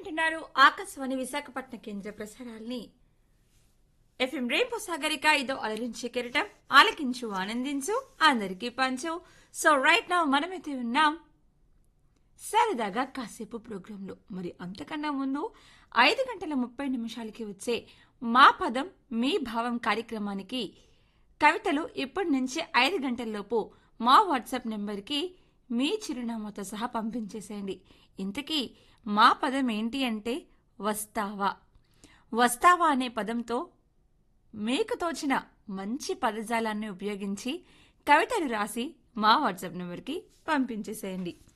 వింటున్నారు ఆకాశవాణి విశాఖపట్నం కేంద్ర ప్రసారాల్ని ఎఫ్ఎం రేపు సాగరిక ఇదో అలరించే కెరటం ఆలకించు ఆనందించు అందరికీ పంచు సో రైట్ నా మనమైతే ఉన్నాం సరదాగా కాసేపు ప్రోగ్రాంలో మరి అంతకన్నా ముందు ఐదు గంటల ముప్పై నిమిషాలకి వచ్చే మా పదం మీ భావం కార్యక్రమానికి కవితలు ఇప్పటి నుంచి ఐదు గంటల్లోపు మా వాట్సాప్ నెంబర్కి మీ చిరునామాతో సహా పంపించేసేయండి ఇంతకీ మా పదం ఏంటి అంటే వస్తావా వస్తావా అనే పదంతో మీకు తోచిన మంచి పదజాలాన్ని ఉపయోగించి కవితలు రాసి మా వాట్సాప్ నెంబర్కి పంపించేసేయండి